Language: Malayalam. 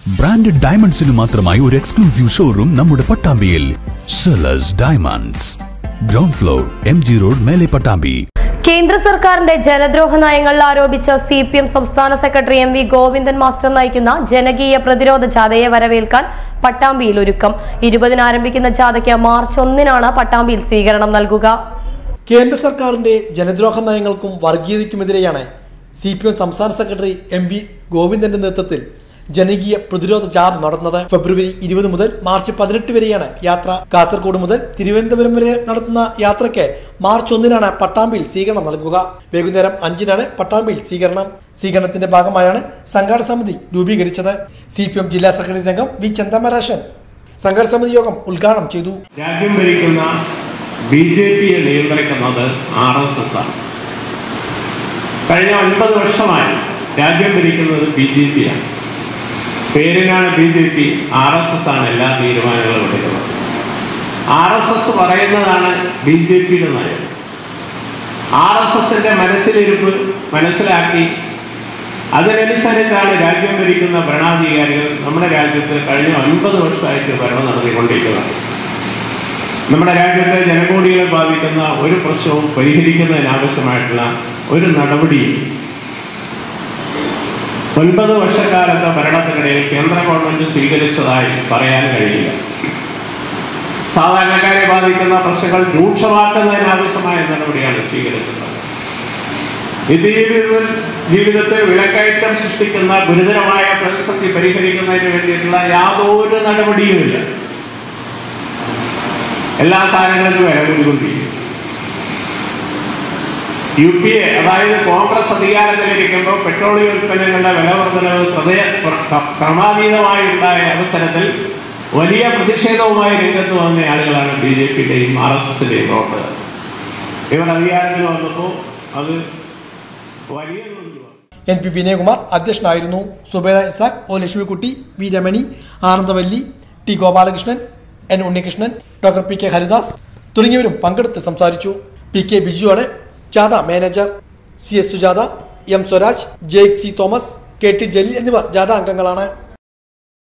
ബ്രാൻഡഡ് ഡയമണ്ട്സിന് മാത്രമായി ഒരു എക്സ്ക്ലൂസീവ് ഷോറൂം നമ്മുടെ പട്ടാമ്പിയിൽ സെലസ് diamonds ground floor M G road മേലെ പട്ടാമ്പി കേന്ദ്ര സർക്കാരിന്റെ ജലദ്രോഹ നയങ്ങളിൽ ആരോപിച്ച് സി പി എം സംസ്ഥാന secretary M V Govindan master നയിക്കുന്ന ജനകീയ പ്രതിരോധ ജാഥയെ വരവേൽക്കാൻ പട്ടാമ്പിയിൽ ഒരുക്കം ഇരുപതിന് ആരംഭിക്കുന്ന ജാഥയ്ക്ക് മാർച്ച് ഒന്നിനാണ് പട്ടാമ്പിയിൽ സ്വീകരണം നൽകുക കേന്ദ്ര സർക്കാരിന്റെ ജനദ്രോഹ നയങ്ങൾക്കും വർഗീയതയ്ക്കുമെതിരെയാണ് സി പി എം സംസ്ഥാന സെക്രട്ടറി എം വി ഗോവിന്ദന്റെ നേതൃത്വത്തിൽ ജനകീയ പ്രതിരോധ ജാഥ നടത്തുന്നത് ഫെബ്രുവരി ഇരുപത് മുതൽ മാർച്ച് പതിനെട്ട് വരെയാണ് യാത്ര കാസർഗോഡ് മുതൽ തിരുവനന്തപുരം വരെ നടത്തുന്ന യാത്രയ്ക്ക് മാർച്ച് ഒന്നിനാണ് പട്ടാമ്പിയിൽ സ്വീകരണം നൽകുക വൈകുന്നേരം അഞ്ചിനാണ് പട്ടാമ്പിയിൽ സ്വീകരണം സ്വീകരണത്തിന്റെ ഭാഗമായാണ് സംഘാടക സമിതി രൂപീകരിച്ചത് സി പി എം ജില്ലാ സെക്രട്ടറി രംഗം വി ചന്ദമരാശൻ സംഘാടക സമിതി യോഗം ഉദ്ഘാടനം ചെയ്തു രാജ്യം ഭരിക്കുന്ന ബി ജെ പിയെ നിയന്ത്രിക്കുന്നത് ആർ എസ് എസ് ആണ് കഴിഞ്ഞ ഒൻപത് വർഷമായി രാജ്യം ഭരിക്കുന്നത് ബി ജെ പി ആണ് പേരിനാണ് B J P R S S ആണ് എല്ലാ തീരുമാനങ്ങളും എടുക്കുന്നത് ആർ എസ് എസ് പറയുന്നതാണ് ബി ജെ പിയുടെ നയം ആർ എസ് എസിന്റെ മനസ്സിലിരിപ്പ് മനസ്സിലാക്കി അതിനനുസരിച്ചാണ് രാജ്യം ഭരിക്കുന്ന ഭരണാധികാരികൾ നമ്മുടെ രാജ്യത്ത് കഴിഞ്ഞ ഒൻപത് വർഷമായിട്ട് ഭരണം നടത്തിക്കൊണ്ടിരിക്കുന്നത് നമ്മുടെ രാജ്യത്തെ ജനകോടികളെ ബാധിക്കുന്ന ഒരു പ്രശ്നവും പരിഹരിക്കുന്നതിനാവശ്യമായിട്ടുള്ള ഒരു നടപടിയും ഒൻപത് വർഷക്കാലത്തെ ഭരണത്തിനിടയിൽ കേന്ദ്ര ഗവൺമെന്റ് സ്വീകരിച്ചതായി പറയാൻ കഴിയില്ല സാധാരണക്കാരെ ബാധിക്കുന്ന പ്രശ്നങ്ങൾ രൂക്ഷമാക്കുന്നതിനാവശ്യമായ നടപടിയാണ് സ്വീകരിക്കുന്നത് നിത്യജീവിതത്തിൽ ജീവിതത്തിൽ വിലക്കയറ്റം സൃഷ്ടിക്കുന്ന ഗുരുതരമായ പ്രതിസന്ധി പരിഹരിക്കുന്നതിന് വേണ്ടിയിട്ടുള്ള യാതൊരു നടപടിയുമില്ല എല്ലാ സാധനങ്ങൾക്കും വില കൂടിക്കൊണ്ടിരിക്കും യു പി എ അതായത് കോൺഗ്രസ് അധികാരത്തിലിരിക്കുമ്പോൾ പെട്രോളിയം ഉൽപ്പന്നങ്ങളുടെ വില വർധനവ് ഹൃദയ ക്രമാതീതമായി ഉണ്ടായ അവസരത്തിൽ വലിയ പ്രതിഷേധവുമായി രംഗത്ത് വന്ന ആളുകളാണ് ബി ജെ പിയുടെയും ആർ എസ് എസിന്റെയും പ്രവർത്തകർ ഇവർ അധികാരത്തിൽ വന്നപ്പോൾ അത് വലിയ തോതിൽ വന്നു. എൻ പി വിനയകുമാർ അധ്യക്ഷനായിരുന്നു Subeda Ishaq O Lakshmikutty V Ramani Anandavalli T Gopalakrishnan N Unnikrishnan doctor P K Haridas തുടങ്ങിയവരും പങ്കെടുത്ത് സംസാരിച്ചു പി കെ ബിജുവാണ് ജാഥ manager C S Sujatha M Swaraj Jaick C Thomas K T Jaleel എന്നിവർ ജാഥ അംഗങ്ങളാണ്